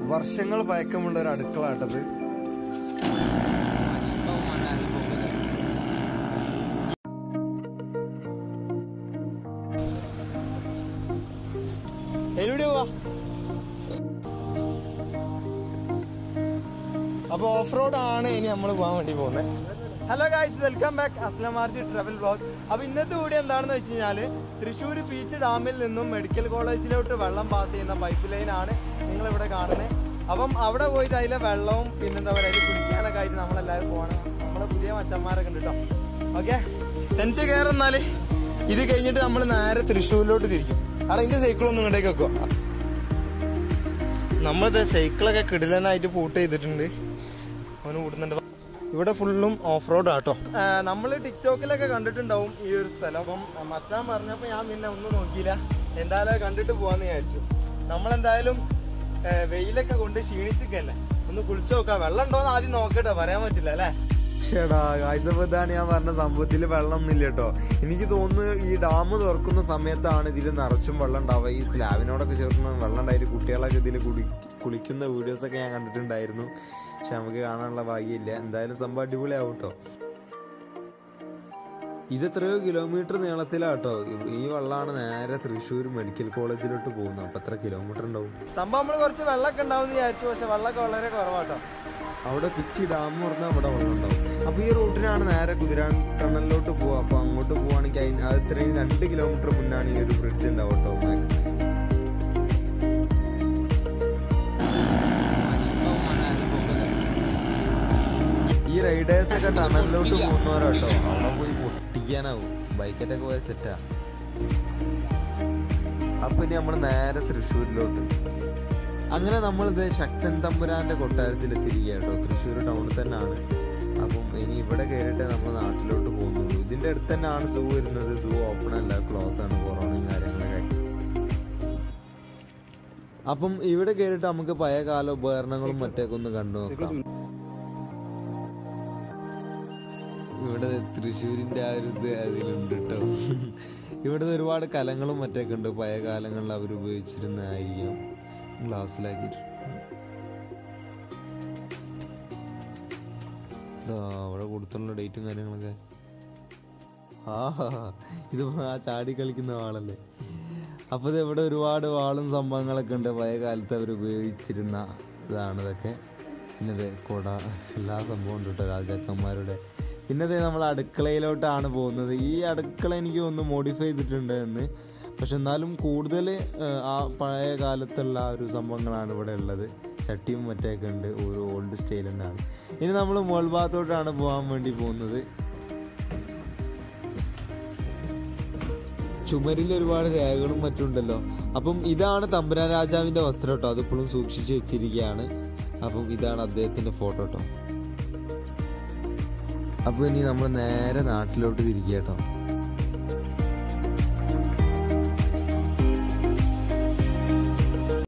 വർഷങ്ങൾ പഴക്കമുള്ള ഒരു അടുക്കള ആട്ടത് എവിടെ പോവാ അപ്പൊ ഓഫ് റോഡ് ആണ് ഇനി നമ്മൾ പോകാൻ വേണ്ടി പോകുന്നത് ഹലോ ഗായ്സ് വെൽക്കം ബാക്ക് അസ്ലമാർജി ട്രാവൽ ബ്ലോഗ് അപ്പൊ ഇന്നത്തെ വീഡിയോ എന്താണെന്ന് വെച്ച് കഴിഞ്ഞാല് തൃശ്ശൂർ ബീച്ച് ഡാമിൽ നിന്നും മെഡിക്കൽ കോളേജിലോട്ട് വെള്ളം പാസ് ചെയ്യുന്ന പൈപ്പ് ലൈൻ ആണ് നിങ്ങൾ ഇവിടെ കാണുന്നത് അപ്പം അവിടെ പോയിട്ട് അതിലെ വെള്ളവും പിന്നെന്താ പറയുക അതിൽ കുടിക്കാനൊക്കെ ആയിട്ട് നമ്മളെല്ലാവരും പോകണം നമ്മളെ പുതിയ മച്ചന്മാരൊക്കെ ഉണ്ട് കേട്ടോ ഓക്കെ ടെൻസ് കയറുന്നാല് ഇത് കഴിഞ്ഞിട്ട് നമ്മൾ നേരെ തൃശ്ശൂരിലോട്ട് തിരിക്കും അവിടെ ഇതിന്റെ സൈക്കിളൊന്നും ഇങ്ങോട്ടേക്ക് വെക്കുക നമ്മളിത് സൈക്കിളൊക്കെ കിടിലനായിട്ട് പൂട്ട് ചെയ്തിട്ടുണ്ട് അവന് കൂടുന്നുണ്ട് ഇവിടെ ഫുള്ളും ഓഫ് റോഡ് ആട്ടോ നമ്മൾ ടിക്ടോക്കിലൊക്കെ കണ്ടിട്ടുണ്ടാവും ഈ ഒരു സ്ഥലം അപ്പം മച്ചാൻ പറഞ്ഞപ്പോ ഞാൻ പിന്നെ ഒന്നും നോക്കിയില്ല എന്തായാലും കണ്ടിട്ട് പോവാന്ന് വിചാരിച്ചു നമ്മളെന്തായാലും ഏ, വെയിലൊക്കെ കൊണ്ട് ക്ഷീണിച്ചിക്കല്ലേ ഒന്ന് കുളിച്ചു നോക്കാം വെള്ളം ഉണ്ടോന്ന് ആദ്യം നോക്കട്ടെ പറയാൻ പറ്റില്ല അല്ലേ ഷേടാ കാഴ്ചപ്പോ ഇതാണ് ഞാൻ പറഞ്ഞ സംഭവത്തിൽ വെള്ളമൊന്നും ഇല്ല കേട്ടോ എനിക്ക് തോന്നുന്നു ഈ ഡാം തുറക്കുന്ന സമയത്താണ് ഇതിൽ നിറച്ചും വെള്ളം ഉണ്ടാവുക ഈ സ്ലാബിനോടൊക്കെ ചേർന്ന് വെള്ളം ഉണ്ടായിട്ട് കുട്ടികളൊക്കെ ഇതിൽ കുടി കുളിക്കുന്ന വീഡിയോസ് ഒക്കെ ഞാൻ കണ്ടിട്ടുണ്ടായിരുന്നു പക്ഷെ നമുക്ക് കാണാനുള്ള ഭാഗ്യമില്ല എന്തായാലും സംഭവം അടിപൊളിയാവും കേട്ടോ ഇത് എത്രയോ കിലോമീറ്റർ നീളത്തിലാട്ടോ ഈ വെള്ളമാണ് നേരെ തൃശ്ശൂർ മെഡിക്കൽ കോളേജിലോട്ട് പോകുന്നത് അപ്പൊ എത്ര കിലോമീറ്റർ ഉണ്ടാവും സംഭവം നമ്മൾ കുറച്ച് വെള്ളമൊക്കെ ഉണ്ടാവും വിചാരിച്ചു പക്ഷെ വെള്ളമൊക്കെ വളരെ കുറവാട്ടോ അവിടെ പിച്ചി ഡാം പറഞ്ഞാൽ അവിടെ വെള്ളം ഉണ്ടാവും അപ്പൊ ഈ റൂട്ടിനാണ് നേരെ കുതിരാൻ ടണലിലോട്ട് പോവാ അപ്പൊ അങ്ങോട്ട് പോവാണെങ്കിൽ അതിന് അത് ഇത്രയും രണ്ട് കിലോമീറ്റർ മുന്നാണ് ഈ ഒരു ബ്രിഡ്ജ് ഉണ്ടാവും കേട്ടോ ഈ റൈഡേഴ്സ് ഒക്കെ ടണലിലോട്ട് പോകുന്നവരാട്ടോ അവിടെ പോയി പൊട്ടിക്കാനാവും ബൈക്കറ്റൊക്കെ പോയ സെറ്റാ അപ്പൊ ഇനി നമ്മൾ നേരെ തൃശ്ശൂരിലോട്ട് അങ്ങനെ നമ്മളിത് ശക്തൻ തമ്പുരാന്റെ കൊട്ടാരത്തിൽ എത്തിയിരിക്കുക കേട്ടോ തൃശ്ശൂർ ടൗണിൽ തന്നെയാണ് അപ്പം ഇനി ഇവിടെ കയറിയിട്ട് നമ്മൾ നാട്ടിലോട്ട് പോകുന്നുള്ളൂ ഇതിന്റെ അടുത്ത് തന്നെയാണ് സൂ വരുന്നത് സൂ ഓപ്പൺ അല്ല ക്ലോസ് ആണ് കൊറോണയും കാര്യങ്ങളൊക്കെ അപ്പം ഇവിടെ കയറിയിട്ട് നമുക്ക് പഴയ കാല ഉപകരണങ്ങളും മറ്റൊക്കെ ഒന്ന് കണ്ടു നോക്കാം ഇവിടെ തൃശ്ശൂരിന്റെ ആ ഒരു ഇത് അതിലുണ്ട് കേട്ടോ ഇവിടെ ഒരുപാട് കലങ്ങളും മറ്റൊക്കെ ഉണ്ട് പഴയ കാലങ്ങളിൽ അവർ ഉപയോഗിച്ചിരുന്നതായിരിക്കും ഗ്ലാസ്സിലാക്കിയിട്ട് ദാ അവിടെ കൊടുത്തുള്ള ഡേറ്റും കാര്യങ്ങളൊക്കെ ആ ഇത് ആ ചാടി കളിക്കുന്ന വാളല്ലേ അപ്പൊ ഇത് ഇവിടെ ഒരുപാട് വാളും സംഭവങ്ങളൊക്കെ ഉണ്ട് പഴയ കാലത്ത് അവർ ഉപയോഗിച്ചിരുന്ന ഇതാണ് ഇതൊക്കെ പിന്നെ ഇത് കുട എല്ലാ സംഭവം ഉണ്ട് കേട്ടോ രാജാക്കന്മാരുടെ പിന്നെ ഇത് നമ്മൾ അടുക്കളയിലോട്ടാണ് പോകുന്നത് ഈ അടുക്കള എനിക്ക് ഒന്ന് മോഡിഫൈ ചെയ്തിട്ടുണ്ട് എന്ന് പക്ഷെ എന്നാലും കൂടുതൽ ആ പഴയ കാലത്തുള്ള ആ ഒരു സംഭവങ്ങളാണ് ഇവിടെ ഉള്ളത് ചട്ടിയും മറ്റൊക്കെ ഉണ്ട് ഒരു ഓൾഡ് സ്റ്റൈൽ തന്നെയാണ് ഇനി നമ്മൾ മോൾ ഭാഗത്തോട്ടാണ് പോകാൻ വേണ്ടി പോകുന്നത് ചുമരിൽ ഒരുപാട് രേഖകളും മറ്റുണ്ടല്ലോ അപ്പം ഇതാണ് തമ്പുരാൻ രാജാവിന്റെ വസ്ത്രം കേട്ടോ അതിപ്പോഴും സൂക്ഷിച്ചു വെച്ചിരിക്കുകയാണ് അപ്പം ഇതാണ് അദ്ദേഹത്തിന്റെ ഫോട്ടോ കേട്ടോ അപ്പൊ ഇനി നമ്മൾ നേരെ നാട്ടിലോട്ട് തിരിക്കുക കേട്ടോ